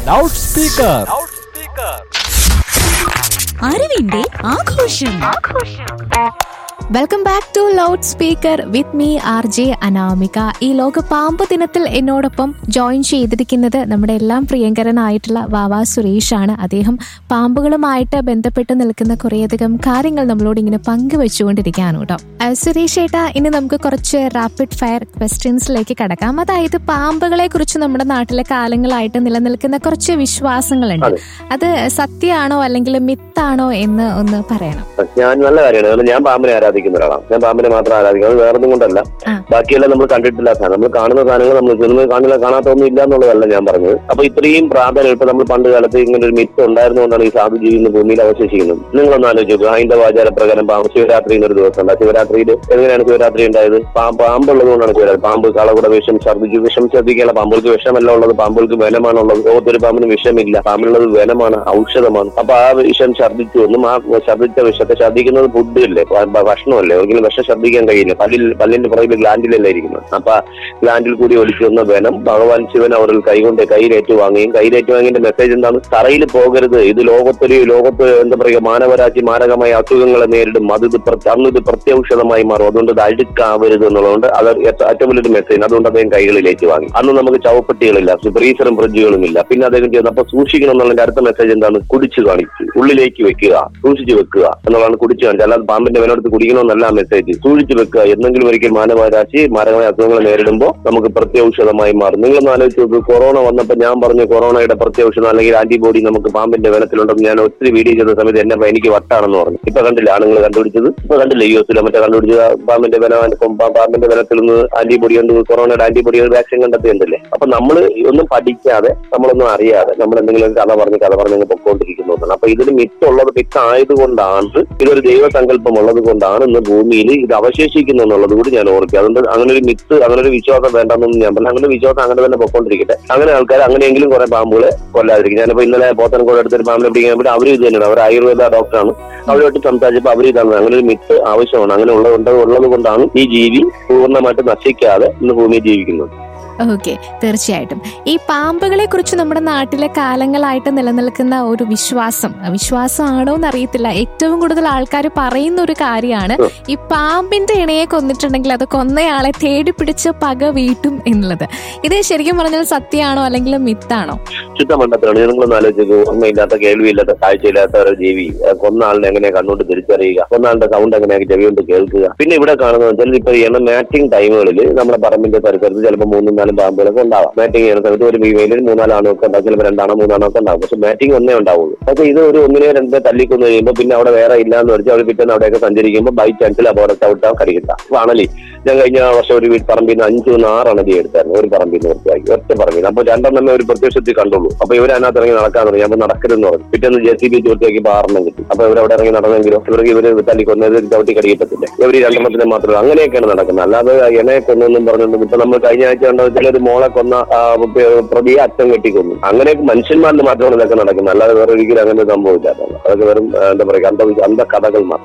Loud speaker അറിവിന്റെ ആഘോഷം welcome back to loud speaker with me R J Anamika ഈ ലോക പാമ്പ് ദിനത്തിൽ എന്നോടൊപ്പം ജോയിൻ ചെയ്തിരിക്കുന്നത് നമ്മുടെ എല്ലാം പ്രിയങ്കരനായിട്ടുള്ള വാവാ സുരേഷ് ആണ് അദ്ദേഹം പാമ്പുകളുമായിട്ട് ബന്ധപ്പെട്ട് നിൽക്കുന്ന കുറേയധികം കാര്യങ്ങൾ നമ്മളോട് ഇങ്ങനെ പങ്കുവെച്ചുകൊണ്ടിരിക്കുകയാണ് കേട്ടോ ആ, സുരേഷ് ഏട്ടാ ഇനി നമുക്ക് കുറച്ച് റാപ്പിഡ് ഫയർ ക്വസ്റ്റ്യൻസിലേക്ക് കടക്കാം അതായത് പാമ്പുകളെ കുറിച്ച് നമ്മുടെ നാട്ടിലെ കാലങ്ങളായിട്ട് നിലനിൽക്കുന്ന കുറച്ച് വിശ്വാസങ്ങളുണ്ട് അതെ. അത് സത്യമാണോ അല്ലെങ്കിൽ മിത്താണോ എന്ന് ഒന്ന് പറയണം ഞാൻ നല്ല കാര്യമാണ് കാരണം ഞാൻ പാമ്പിനെ ആരാധിക്കുന്ന ഒരാളാണ് ഞാൻ പാമ്പിനെ മാത്രം ആരാധിക്കുന്നത് അത് വേറൊന്നും കൊണ്ടല്ല ആ. ബാക്കിയെല്ലാം നമ്മൾ കണ്ടിട്ടില്ല സാധനം നമ്മൾ കാണുന്ന സാധനങ്ങൾ നമ്മൾ സിനിമ കാണില്ല കാണാത്തൊന്നും ഇല്ല എന്നുള്ളതല്ല ഞാൻ പറഞ്ഞത് അപ്പൊ ഇത്രയും പ്രാധാന്യം ഇപ്പൊ നമ്മൾ പണ്ട് കാലത്ത് ഇങ്ങനെ ഒരു മിത്ത് ഉണ്ടായിരുന്നുകൊണ്ടാണ് ഈ സാധു ജീവി ഇന്ന് ഭൂമിയിൽ അവശേഷിക്കുന്നത് നിങ്ങളൊന്ന് ആലോചിച്ചു ഹൈന്ദവ ആചാര പ്രകാരം പാമ്പ് ശിവരാത്രി എന്നൊരു ദിവസം ഉണ്ട് ആ ശിവരാത്രിയിൽ എങ്ങനെയാണ് ശിവരാത്രി ഉണ്ടായത് പാ- പാമ്പുള്ളത് കൊണ്ടാണ് ശിവരാത്രി പാമ്പ് കളകുട വിഷം ഛർദ്ദിച്ചു വിഷം ഛർദ്ദിക്കാനുള്ള പാമ്പുകൾക്ക് വിഷമല്ല ഉള്ളത് പാമ്പുകൾക്ക് വെനമാണുള്ളത് ലോകത്തൊരു പാമ്പിന് വിഷമില്ല പാമ്പിനുള്ളത് വെനമാണ് ഔഷധമാണ് അപ്പൊ ആ വിഷം ഛർദ്ദിച്ചു എന്നും ആ ഛർദ്ദിച്ച വിഷത്തെ ഛർദ്ദിക്കുന്നത് ഫുഡ് അല്ലേ ഭ- ഭ- ഭക്ഷണമല്ലേ ഒരിക്കലും വിഷം ഛർദ്ദിക്കാൻ കഴിയില്ല പല്ലിൽ പല്ലിന്റെ പുറകിൽ ഗ്ലാൻഡിലല്ലേ ഇരിക്കുന്നത് അപ്പൊ ആ ഗ്ലാൻഡിൽ കൂടി ഒലിച്ചു വന്ന വെനം ഭഗവാൻ ശിവൻ അവരിൽ കൈകൊണ്ട് കയ്യിലേറ്റു വാങ്ങുകയും കയ്യിലേറ്റു വാങ്ങിയതിന്റെ മെസ്സേജ് എന്താണ് തറയിൽ പോകരുത് ഇത് ലോകത്തൊരു ലോകത്ത് എന്താ പറയുക മാനവരാശി മാരകമായ അസുഖങ്ങളെ നേരിടും അത് ഇത് പ്ര- അന്ന് ഇത് പ്രത്യൗഷധമായി മാറും അതുകൊണ്ട് ഇത് അഴുക്കാവരുത് എന്നുള്ളതുകൊണ്ട് അത് ഏറ്റ- ഏറ്റവും വലിയൊരു മെസ്സേജ് അതുകൊണ്ട് അദ്ദേഹം കൈകളിലേക്ക് വാങ്ങി അന്ന് നമുക്ക് ചവപ്പെട്ടികളില്ല ഫ്രീസറും ഫ്രിഡ്ജുകളും ഇല്ല പിന്നെ അദ്ദേഹം ചെയ്യുന്നത് അപ്പൊ സൂക്ഷിക്കണം എന്നുള്ളതിന്റെ അടുത്ത മെസ്സേജ് എന്താണ് കുടിച്ചു കാണിച്ചു ഉള്ളിലേക്ക് വെക്കുക സൂക്ഷിച്ചു വെക്കുക എന്നുള്ളതാണ് കുടിച്ചു കാണിച്ചത് അല്ലാതെ പാമ്പിന്റെ വിനോടത്ത് കുടിക്കണമെന്നല്ല മെസ്സേജ് സൂക്ഷിച്ചു വെക്കുക എന്തെങ്കിലും ഒരിക്കൽ മാനവരാശി മാരകമായ അസുഖങ്ങൾ നേരിടുമ്പോൾ നമുക്ക് പ്രത്യൗഷധമായി മാറും നിങ്ങളൊന്ന് ആലോചിച്ച് നോക്ക് കൊറോണ വന്നപ്പോൾ ഞാൻ പറഞ്ഞു കൊറോണയുടെ പ്രത്യൗഷധം അല്ലെങ്കിൽ ആന്റിബോഡി നമുക്ക് പാമ്പിന്റെ വിനത്തിലുണ്ടെന്ന് ഞാൻ ഒത്തിരി വീഡിയോ ചെയ്ത സമയത്ത് എന്നെ എനിക്ക് വട്ടാണെന്ന് പറഞ്ഞു ഇപ്പൊ കണ്ടില്ല ആണുങ്ങൾ കണ്ടുപിടിച്ചത് ഇപ്പൊ കണ്ടില്ല യു എസിലോ മറ്റേ കണ്ടുപിടിച്ചത് പാമ്പിന്റെ വിന പാമ്പിന്റെ വിനത്തിൽ നിന്ന് ആന്റിബോഡി കണ്ടു കൊറോണയുടെ ആന്റിബോഡി വാക്സിൻ കണ്ടെത്തിയുണ്ടല്ലേ അപ്പൊ നമ്മൾ ഒന്നും പഠിക്കാതെ നമ്മളൊന്നും അറിയാതെ നമ്മൾ എന്തെങ്കിലും ഒരു കഥ പറഞ്ഞ് കഥ പറഞ്ഞ് അങ്ങ് പൊക്കോണ്ടിരിക്കുന്നതാണ് അപ്പൊ ഇതിന് മിത്തുള്ളത് മിത്ത് ആയതുകൊണ്ടാണ് ഇതൊരു ദൈവസങ്കല്പം ഉള്ളത് കൊണ്ടാണ് ഇന്ന് ഭൂമിയിൽ ഇത് അവശേഷിക്കുന്നു എന്നുള്ളത് കൂടി ഞാൻ ഓർക്കുക അതുകൊണ്ട് അങ്ങനെ ഒരു മിത്ത് അങ്ങനെ ഒരു വിശ്വാസം വേണ്ടെന്നൊന്നും ഞാൻ പറഞ്ഞു അങ്ങനെ ഒരു വിശ്വാസം അങ്ങനെ തന്നെ പൊക്കോണ്ടിരിക്കട്ടെ അങ്ങനെ ആൾക്കാർ അങ്ങനെയെങ്കിലും കുറെ പാമ്പുകളെ കൊല്ലാതിരിക്കും ഞാനിപ്പോ ഇന്നലെ പോത്തൻകോട് അടുത്തൊരു പാമ്പിനെ പിടിക്കാൻ വേണ്ടി അവർ ഇത് തന്നെയാണ് അവർ ആയുർവേദ ഡോക്ടറാണ് അവരുമായിട്ട് സംസാരിച്ചപ്പോൾ അവർ ഇതാണ് അങ്ങനെ ഒരു മിത്ത് ആവശ്യമാണ് അങ്ങനെ ഉള്ളത് ഉള്ളത് കൊണ്ടാണ് ഈ ജീവി പൂർണ്ണമായിട്ട് നശിക്കാതെ ഇന്ന് ഭൂമിയിൽ ജീവിക്കുന്നത് ഓക്കെ തീർച്ചയായിട്ടും ഈ പാമ്പുകളെ കുറിച്ച് നമ്മുടെ നാട്ടിലെ കാലങ്ങളായിട്ട് നിലനിൽക്കുന്ന ഒരു വിശ്വാസം വിശ്വാസമാണോ എന്നറിയത്തില്ല ഏറ്റവും കൂടുതൽ ആൾക്കാർ പറയുന്ന ഒരു കാര്യമാണ് ഈ പാമ്പിന്റെ ഇണയെ കൊന്നിട്ടുണ്ടെങ്കിൽ അത് കൊന്നയാളെ തേടി പിടിച്ച് പക വീട്ടും എന്നുള്ളത് ഇത് ശരിക്കും പറഞ്ഞാൽ സത്യമാണോ അല്ലെങ്കിൽ മിത്താണോ ശുദ്ധ മണ്ടത്തിലാണ് നിങ്ങളൊന്ന് ആലോചിച്ചു ഓർമ്മയില്ലാത്ത കേൾവിയില്ലാത്ത കാഴ്ചയില്ലാത്ത ഒരു ജീവി ഏഹ് കൊന്ന ആളിനെ എങ്ങനെയാ കണ്ടുകൊണ്ട് തിരിച്ചറിയുക കൊന്ന ആളുടെ സൗണ്ട് എങ്ങനെയാ ചെവി കൊണ്ട് കേൾക്കുക പിന്നെ ഇവിടെ കാണുന്നത് വെച്ചാൽ ഇപ്പൊ ചെയ്യുന്ന മാറ്റിംഗ് ടൈമുകളിൽ നമ്മുടെ പറമ്പിന്റെ പരിസരത്ത് ചിലപ്പോൾ മൂന്നും നാലും പാമ്പുകളൊക്കെ ഉണ്ടാവാം മാറ്റിംഗ് ചെയ്യുന്ന സമയത്ത് ഒരു ഫീമെയിലിൽ മൂന്നാലാണോ ഒക്കെ ഉണ്ടാവും ചിലപ്പോൾ രണ്ടാണോ മൂന്നാണോ ഒക്കെ ഉണ്ടാവും പക്ഷെ മാറ്റിംഗ് ഒന്നേ ഉണ്ടാവുള്ളൂ പക്ഷെ ഇത് ഒരു ഒന്നിനെ രണ്ടേ തല്ലിക്കൊന്നു കഴിയുമ്പോൾ പിന്നെ അവിടെ വേറെ ഇല്ലാന്ന് വെച്ചാൽ അവർ പിറ്റേന്ന് അവിടെയൊക്കെ സഞ്ചരിക്കുമ്പോൾ ബൈ ചാൻസിൽ അപകട ചവിട്ടാൻ കടികിട്ട അപ്പൊ ആണല്ലേ ഞാൻ കഴിഞ്ഞ വർഷം ഒരു വീട് പറമ്പിൽ നിന്ന് അഞ്ചു നിന്ന് ആറ് അണലി എടുത്തായിരുന്നു ഒരു പറമ്പിൽ നിന്ന് വൃത്തിയാക്കി ഒറ്റ പറമ്പിൽ അപ്പൊ രണ്ടെണ്ണമേ ഒരു പ്രത്യക്ഷത്തിൽ കണ്ടുള്ളൂ അപ്പൊ ഇവർ അതിനകത്ത് ഇറങ്ങി നടക്കാൻ തുടങ്ങി അപ്പൊ നടക്കരുതെന്ന് പറഞ്ഞു പിറ്റേന്ന് ജെ സി ബി വൃത്തിയാക്കി ആറെണ്ണം കിട്ടി അപ്പൊ ഇവരവിടെ ഇറങ്ങി നടന്നെങ്കിലോ ഇവർക്ക് ഇവര് തല്ലി കൊന്നത് ചവിട്ടി കടിയിട്ടത്തില്ല ഇവർ ഈ രണ്ടെണ്ണത്തിന് മാത്രമേ അങ്ങനെയൊക്കെയാണ് നടക്കുന്നത് അല്ലാതെ ഇണയെ കൊന്നൊന്നും പറഞ്ഞിട്ടുണ്ട് ഇപ്പൊ നമ്മൾ കഴിഞ്ഞ ആഴ്ച കണ്ടോ വെച്ചാൽ ഒരു മോളെ കൊന്ന ആ, പ- പ്രതിയെ അച്ഛൻ കെട്ടിക്കൊന്നു അങ്ങനെയൊക്കെ മനുഷ്യന്മാരിൽ മാത്രമാണ് ഇതൊക്കെ നടക്കുന്നത് അല്ലാതെ വേറെ ഒരിക്കലും അങ്ങനെ ഒരു സംഭവമില്ല അതൊക്കെ വെറും ആ, എന്താ പറയുക അന്ധ അന്ധ കഥകൾ മാത്രം